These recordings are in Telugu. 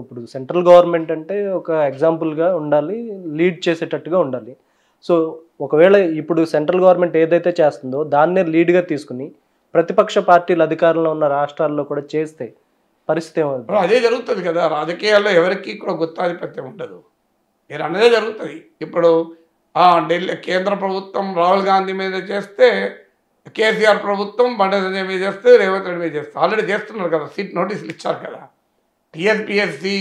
ఇప్పుడు సెంట్రల్ గవర్నమెంట్ అంటే ఒక ఎగ్జాంపుల్గా ఉండాలి లీడ్ చేసేటట్టుగా ఉండాలి సో ఒకవేళ ఇప్పుడు సెంట్రల్ గవర్నమెంట్ ఏదైతే చేస్తుందో దాన్నే లీడ్గా తీసుకుని ప్రతిపక్ష పార్టీలు అధికారంలో ఉన్న రాష్ట్రాల్లో కూడా చేస్తే పరిస్థితి ఏమవుతుంది ఇప్పుడు అదే జరుగుతుంది కదా రాజకీయాల్లో ఎవరికి కూడా గుత్తాధిపత్యం ఉండదు మీరు అన్నదే జరుగుతుంది ఇప్పుడు ఆ, ఢిల్లీ కేంద్ర ప్రభుత్వం రాహుల్ గాంధీ మీద చేస్తే కేసీఆర్ ప్రభుత్వం బండి సంజయ్ మీద చేస్తే రేవంత్ రెడ్డి మీద చేస్తే ఆల్రెడీ చేస్తున్నారు కదా సీట్ నోటీసులు ఇచ్చారు కదా టీఎస్పిఎస్సి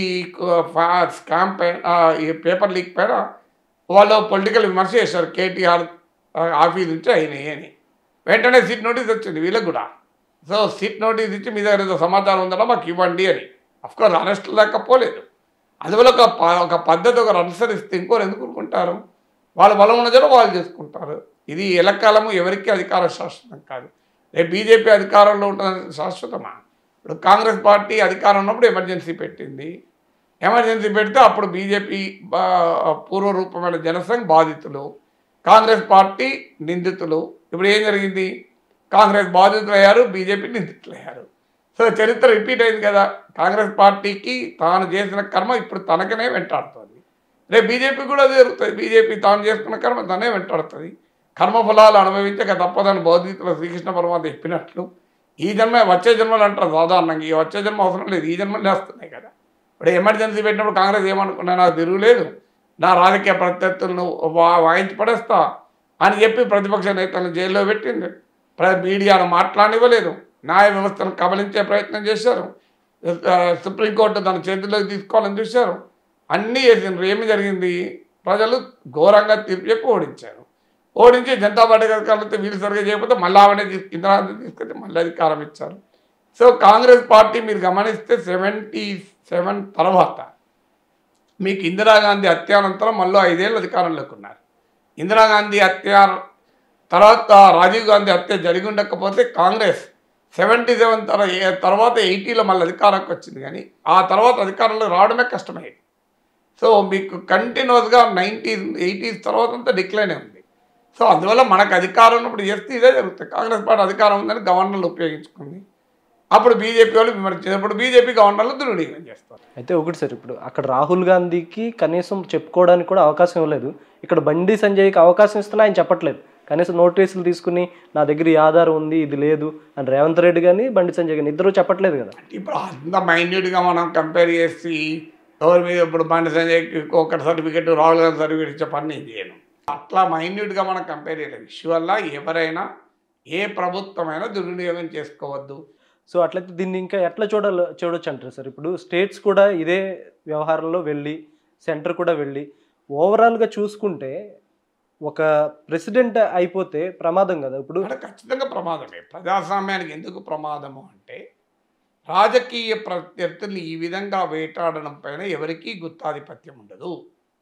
స్కామ్ పైన ఆ, ఈ పేపర్ లీక్ పైన వాళ్ళు పొలిటికల్ విమర్శ చేశారు కేటీఆర్ ఆ, ఆఫీస్ నుంచి అయినాయి అని వెంటనే సీట్ నోటీస్ వచ్చింది వీళ్ళకి కూడా సో సీట్ నోటీస్ ఇచ్చి మీ దగ్గర ఏదో సమాచారం ఉందా మాకు ఇవ్వండి అని అఫ్కోర్స్ అరెస్ట్ దాకా పోలేదు అందువల్ల ఒక ప- ఒక పద్ధతి ఒకరు అనుసరిస్తే ఇంకోరు ఎందుకు ఊరుకుంటారు వాళ్ళ బలం ఉన్న చోట వాళ్ళు చేసుకుంటారు ఇది ఎలకాలము ఎవరికి అధికారం శాశ్వతం కాదు రేపు బీజేపీ అధికారంలో ఉంటుందని శాశ్వతమా ఇప్పుడు కాంగ్రెస్ పార్టీ అధికారం ఉన్నప్పుడు ఎమర్జెన్సీ పెట్టింది ఎమర్జెన్సీ పెడితే అప్పుడు బీజేపీ పూర్వ రూపమైన జనసంఘ్ బాధితులు కాంగ్రెస్ పార్టీ నిందితులు ఇప్పుడు ఏం జరిగింది కాంగ్రెస్ బాధితులు అయ్యారు బీజేపీ నిందితులు అయ్యారు సో చరిత్ర రిపీట్ అయింది కదా కాంగ్రెస్ పార్టీకి తాను చేసిన కర్మ ఇప్పుడు తనకనే వెంటాడుతుంది రేపు బీజేపీ కూడా అదే జరుగుతుంది బీజేపీ తాను చేసుకున్న కర్మ తనే వెంటాడుతుంది కర్మఫలాలు అనుభవించక తప్పదని బౌద్ధితుల శ్రీకృష్ణ పరమాత్మ చెప్పినట్లు ఈ జన్మ వచ్చే జన్మలు అంటారు సాధారణంగా ఈ వచ్చే జన్మ అవసరం లేదు ఈ జన్మలే వస్తున్నాయి కదా ఇప్పుడు ఎమర్జెన్సీ పెట్టినప్పుడు కాంగ్రెస్ ఏమనుకున్నా నాకు తిరుగులేదు నా రాజకీయ ప్రత్యర్థులను వా- వాయించి పడేస్తా అని చెప్పి ప్రతిపక్ష నేతలను జైల్లో పెట్టింది ప్ర మీడియాను మాట్లాడనివ్వలేదు న్యాయ వ్యవస్థను కబలించే ప్రయత్నం చేశారు ఆ, సుప్రీంకోర్టు తన చేతిలోకి తీసుకోవాలని చూశారు అన్నీ చేసిండ్రు ఏమి జరిగింది ప్రజలు ఘోరంగా తీర్పు చెప్పి ఓడించారు ఓడించి జనతా పార్టీ అధికారులతో వీళ్ళు సరిగ్గా చేయకపోతే మళ్ళీ ఆమెనే తీసుకు ఇందిరాగాంధీ తీసుకొచ్చి మళ్ళీ అధికారం ఇచ్చారు సో కాంగ్రెస్ పార్టీ మీరు గమనిస్తే సెవెంటీ సెవెన్ తర్వాత మీకు ఇందిరాగాంధీ హత్యానంతరం మళ్ళీ ఐదేళ్ళు అధికారంలోకి ఉన్నారు ఇందిరాగాంధీ హత్య తర్వాత రాజీవ్ గాంధీ హత్య జరిగి ఉండకపోతే కాంగ్రెస్ సెవెంటీ సెవెన్ తర తర్వాత ఎయిటీలో మళ్ళీ అధికారంకి వచ్చింది కానీ ఆ తర్వాత అధికారంలో రావడమే కష్టమయ్యేది సో మీకు కంటిన్యూస్గా నైంటీస్ ఎయిటీస్ తర్వాత అంతా డిక్లైన్ ఉంది సో అందువల్ల మనకు అధికారం ఉన్నప్పుడు చేస్తే ఇదే జరుగుతుంది కాంగ్రెస్ పార్టీ అధికారం ఉందని గవర్నర్లు ఉపయోగించుకుంది అప్పుడు బీజేపీ వాళ్ళు విమర్శించారు ఇప్పుడు బీజేపీ గవర్నర్లు దుర్వినియోగం చేస్తారు అయితే ఒకటి సార్ ఇప్పుడు అక్కడ రాహుల్ గాంధీకి కనీసం చెప్పుకోవడానికి కూడా అవకాశం ఇవ్వలేదు ఇక్కడ బండి సంజయ్కి అవకాశం ఇస్తున్నా ఆయన చెప్పట్లేదు కనీసం నోటీసులు తీసుకుని నా దగ్గర ఈ ఆధారం ఉంది ఇది లేదు అని రేవంత్ రెడ్డి కానీ బండి సంజయ్ కానీ ఇద్దరు చెప్పట్లేదు కదా ఇప్పుడు అంత మైన్యూట్గా మనం కంపేర్ చేసి ఎవరి మీద ఇప్పుడు బండి సంజయ్కి ఒక సర్టిఫికెట్ రాహుల్ గాంధీ సర్టిఫికెట్ ఇచ్చే పని నేను చేయను అట్లా మైన్యూట్గా మనం కంపేర్ చేయలేము ఇష్యూ వల్ల ఎవరైనా ఏ ప్రభుత్వమైనా దుర్వినియోగం చేసుకోవద్దు సో అట్లయితే దీన్ని ఇంకా ఎట్లా చూడాలి చూడొచ్చు అంటారు సార్ ఇప్పుడు స్టేట్స్ కూడా ఇదే వ్యవహారంలో వెళ్ళి సెంటర్ కూడా వెళ్ళి ఓవరాల్గా చూసుకుంటే ఒక ప్రెసిడెంట్ అయిపోతే ప్రమాదం కదా ఇప్పుడు అంటే ఖచ్చితంగా ప్రమాదమే ప్రజాస్వామ్యానికి ఎందుకు ప్రమాదము అంటే రాజకీయ ప్రత్యర్థుల్ని ఈ విధంగా వేటాడడం పైన ఎవరికీ గుత్తాధిపత్యం ఉండదు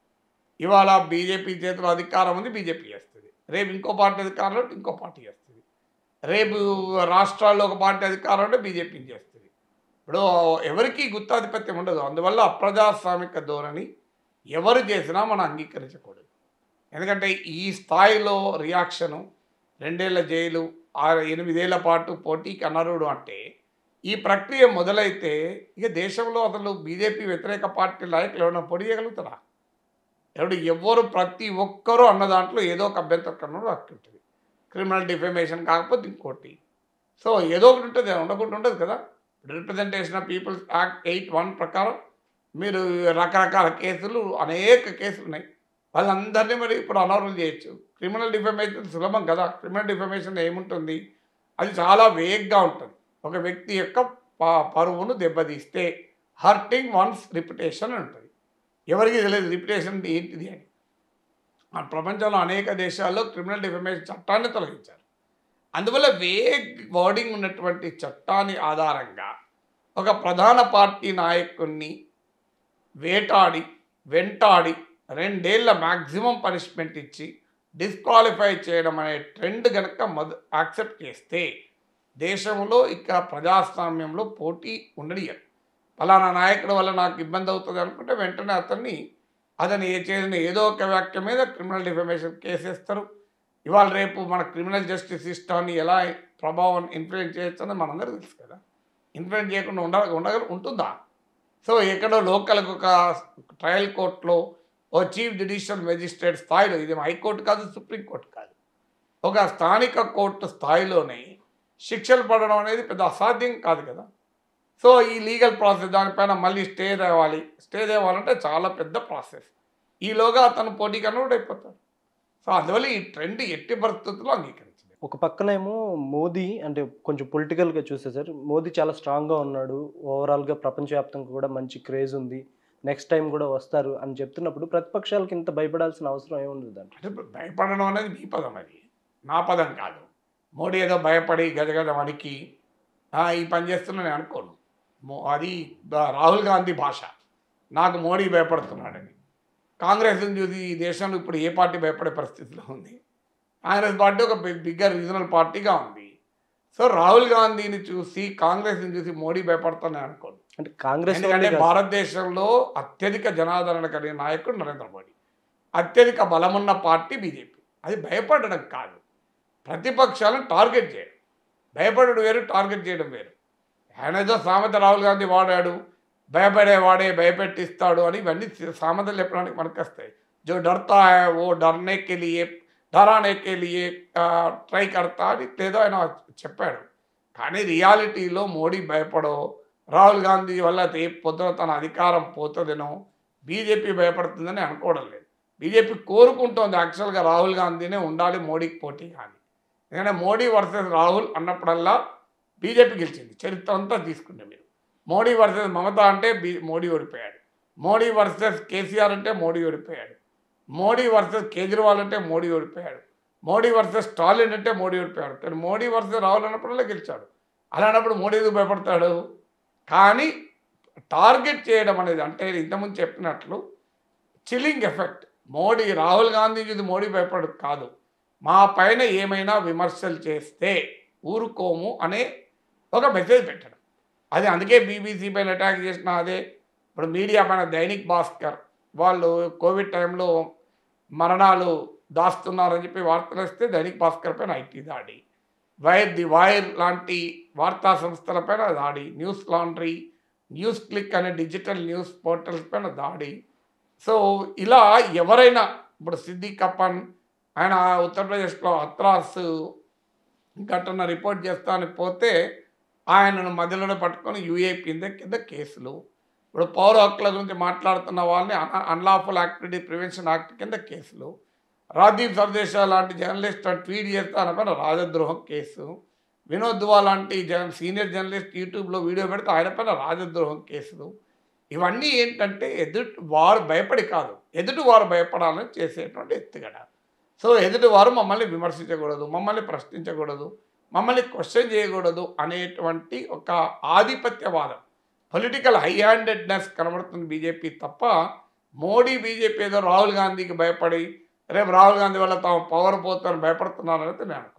ఇవాళ బీజేపీ చేతిలో అధికారం ఉంది బీజేపీ చేస్తుంది రేపు ఇంకో పార్టీ అధికారంలో ఉంటే ఇంకో పార్టీ చేస్తుంది రేపు రాష్ట్రాల్లో ఒక పార్టీ అధికారం ఉంటే బీజేపీ చేస్తుంది ఇప్పుడు ఎవరికీ గుత్తాధిపత్యం ఉండదు అందువల్ల అప్రజాస్వామిక ధోరణి ఎవరు చేసినా మనం అంగీకరించకూడదు ఎందుకంటే ఈ స్థాయిలో రియాక్షను రెండేళ్ల జైలు ఆరు ఎనిమిదేళ్ల పాటు పోటీకి అనర్హుడు అంటే ఈ ప్రక్రియ మొదలైతే ఇక దేశంలో అసలు బీజేపీ వ్యతిరేక పార్టీ నాయకులు ఎవరైనా పొడి చేయగలుగుతారా ఎవడు ఎవ్వరు ప్రతి ఒక్కరూ అన్న దాంట్లో ఏదో ఒక అభ్యంతరం హక్కు ఉంటుంది క్రిమినల్ డిఫెమేషన్ కాకపోతే ఇంకోటి సో ఏదో ఒకటి ఉంటుంది ఉండకుండా ఉండదు కదా representation of peoples act eight one ప్రకారం మీరు రకరకాల కేసులు అనేక కేసులు ఉన్నాయి వాళ్ళందరినీ మరి ఇప్పుడు అనర్హులు చేయొచ్చు క్రిమినల్ డిఫమేషన్ సులభం కదా క్రిమినల్ డిఫమేషన్ ఏముంటుంది అది చాలా వేగ్గా ఉంటుంది ఒక వ్యక్తి యొక్క ప- పరువును దెబ్బతీస్తే హర్టింగ్ వన్స్ రిప్యుటేషన్ అని ఉంటుంది ఎవరికి తెలియదు రిప్యుటేషన్ అంటే ఏంటిది అని ఆ ప్రపంచంలో అనేక దేశాల్లో క్రిమినల్ డిఫమేషన్ చట్టాన్ని తొలగించారు అందువల్ల వేగ్ వర్డింగ్ ఉన్నటువంటి చట్టాన్ని ఆధారంగా ఒక ప్రధాన పార్టీ నాయకుడిని వేటాడి వెంటాడి రెండేళ్ల మ్యాక్సిమం పనిష్మెంట్ ఇచ్చి డిస్క్వాలిఫై చేయడం అనే ట్రెండ్ కనుక మొద యాక్సెప్ట్ చేస్తే దేశంలో ఇక ప్రజాస్వామ్యంలో పోటీ ఉండనియరు ఫలానా నాయకుడి వల్ల నాకు ఇబ్బంది అవుతుంది అనుకుంటే వెంటనే అతన్ని అతను ఏ చేసిన ఏదో ఒక వ్యాఖ్య మీద క్రిమినల్ డిఫమేషన్ కేసేస్తారు ఇవాళ రేపు మన క్రిమినల్ జస్టిస్ సిస్టాన్ని ఎలా ప్రభావం ఇన్ఫ్లుయెన్స్ చేయొచ్చని మనందరూ తెలుసు కదా ఇన్ఫ్లుయెన్స్ చేయకుండా ఉండ ఉండగల ఉంటుందా సో ఎక్కడో లోకల్కి ఒక ట్రయల్ కోర్టులో ఓ చీఫ్ జ్యుడిషియల్ మెజిస్ట్రేట్ స్థాయిలో ఇది హైకోర్టు కాదు సుప్రీంకోర్టు కాదు ఒక స్థానిక కోర్టు స్థాయిలోనే శిక్షలు పడడం అనేది పెద్ద అసాధ్యం కాదు కదా సో ఈ లీగల్ ప్రాసెస్ దానిపైన మళ్ళీ స్టే తేవాలి స్టే తేవాలంటే చాలా పెద్ద ప్రాసెస్ ఈలోగా అతను పోటీ కన్వర్ట్ అయిపోతాడు సో అందువల్ల ఈ ట్రెండ్ ఎట్టి పరిస్థితుల్లో అంగీకరించింది ఒక పక్కనేమో మోదీ అంటే కొంచెం పొలిటికల్గా చూస్తే సార్ మోదీ చాలా స్ట్రాంగ్గా ఉన్నాడు ఓవరాల్గా ప్రపంచవ్యాప్తంగా కూడా మంచి క్రేజ్ ఉంది నెక్స్ట్ టైం కూడా వస్తారు అని చెప్తున్నప్పుడు ప్రతిపక్షాలకి ఇంత భయపడాల్సిన అవసరం ఏముంది దాంట్లో అంటే ఇప్పుడు భయపడడం అనేది నీ పదం అది నా పదం కాదు మోడీ ఏదో భయపడి గజగజ వణికి "ఆ, ఈ పని చేస్తున్నా నేను అనుకోను మో- అది ద- రాహుల్ గాంధీ భాష నాకు మోడీ భయపడుతున్నాడని కాంగ్రెస్ని చూసి ఈ దేశంలో ఇప్పుడు ఏ పార్టీ భయపడే పరిస్థితిలో ఉంది కాంగ్రెస్ పార్టీ ఒక బిగ్ బిగ్గర్ రీజనల్ పార్టీగా ఉంది సో రాహుల్ గాంధీని చూసి కాంగ్రెస్ని చూసి మోడీ భయపడతానని అనుకోను అంటే కాంగ్రెస్ ఎందుకంటే వాళ్ళే కాదు. భారతదేశంలో అత్యధిక జనాదరణ కలిగిన నాయకుడు నరేంద్ర మోడీ అత్యధిక బలమున్న పార్టీ బీజేపీ అది భయపడడం కాదు ప్రతిపక్షాలను టార్గెట్ చేయడం భయపడడం వేరు టార్గెట్ చేయడం వేరు ఆయన ఏదో సామెత రాహుల్ గాంధీ వాడాడు భయపడే వాడే భయపెట్టిస్తాడు అని ఇవన్నీ సామెతలు చెప్పడానికి మనకు వస్తాయి జో డర్తా హై ఓ డర్నే కే లియే డరానే కే లియే ఆ, ట్రై కడతా అని ఏదో ఆయన చెప్పాడు కానీ రియాలిటీలో మోడీ భయపడో రాహుల్ గాంధీ వల్ల రేపు పొద్దున తన అధికారం పోతుందనో బీజేపీ భయపడుతుందని అనుకోవడం లేదు బీజేపీ కోరుకుంటోంది యాక్చువల్గా రాహుల్ గాంధీనే ఉండాలి మోడీకి పోటీ కానీ ఎందుకంటే మోడీ వర్సెస్ రాహుల్ అన్నప్పుడల్లా బీజేపీ గెలిచింది చరిత్ర అంతా తీసుకుంటే మీరు మోడీ వర్సెస్ మమతా అంటే బీ మోడీ ఓడిపోయాడు మోడీ వర్సెస్ కేసీఆర్ అంటే మోడీ ఓడిపోయాడు మోడీ వర్సెస్ కేజ్రీవాల్ అంటే మోడీ ఓడిపోయాడు మోడీ వర్సెస్ స్టాలిన్ అంటే మోడీ ఓడిపోయాడు కానీ మోడీ వర్సెస్ రాహుల్ అన్నప్పుడల్లా గెలిచాడు అలాంటప్పుడు మోడీ ఎందుకు భయపడతాడు కానీ టార్గెట్ చేయడం అనేది అంటే ఇంతకుముందు చెప్పినట్లు చిల్లింగ్ ఎఫెక్ట్ మోడీ రాహుల్ గాంధీ చూసి మోడీ భయపడు కాదు మా పైన ఏమైనా విమర్శలు చేస్తే ఊరుకోము అనే ఒక మెసేజ్ పెట్టడం అది అందుకే బీబీసీ పైన అటాక్ చేసిన అదే ఇప్పుడు మీడియా పైన దైనిక్ భాస్కర్ వాళ్ళు కోవిడ్ టైంలో మరణాలు దాస్తున్నారని చెప్పి వార్తలు వస్తే దైనిక్ భాస్కర్ పైన ఐటీ దాడి వైర్ ది వైర్ లాంటి వార్తా సంస్థల పైన దాడి న్యూస్ లాండ్రీ న్యూస్ క్లిక్ అనే డిజిటల్ న్యూస్ పోర్టల్స్ పైన దాడి సో ఇలా ఎవరైనా ఇప్పుడు సిద్దిక్ కప్పన్ ఆయన ఉత్తరప్రదేశ్లో హత్రాస్ ఘటన రిపోర్ట్ చేస్తానికి పోతే ఆయనను మధ్యలో పట్టుకొని యూఏ కింద కింద కేసులు ఇప్పుడు పౌర హక్కుల గురించి మాట్లాడుతున్న వాళ్ళని అన్లాఫుల్ యాక్టివిటీ ప్రివెన్షన్ యాక్ట్ కింద కేసులు రాజీవ్ సర్దేశా లాంటి జర్నలిస్ట్ ట్వీట్ చేస్తానపైన రాజద్రోహం కేసు వినోద్ దువా లాంటి జన్ సీనియర్ జర్నలిస్ట్ యూట్యూబ్లో వీడియో పెడితే ఆయన పైన రాజద్రోహం కేసులు ఇవన్నీ ఏంటంటే ఎదుటి వారు భయపడి కాదు ఎదుటి వారు భయపడాలని చేసేటువంటి ఎత్తుగడ సో ఎదుటి వారు మమ్మల్ని విమర్శించకూడదు మమ్మల్ని ప్రశ్నించకూడదు మమ్మల్ని క్వశ్చన్ చేయకూడదు అనేటువంటి ఒక ఆధిపత్యవాదం పొలిటికల్ హై హ్యాండెడ్నెస్ కనబడుతుంది బీజేపీ తప్ప మోడీ బీజేపీ ఏదో రాహుల్ గాంధీకి భయపడి రేపు రాహుల్ గాంధీ వల్ల తాము పవర్ పోతారని భయపడుతున్నారని నేను అనుకోను.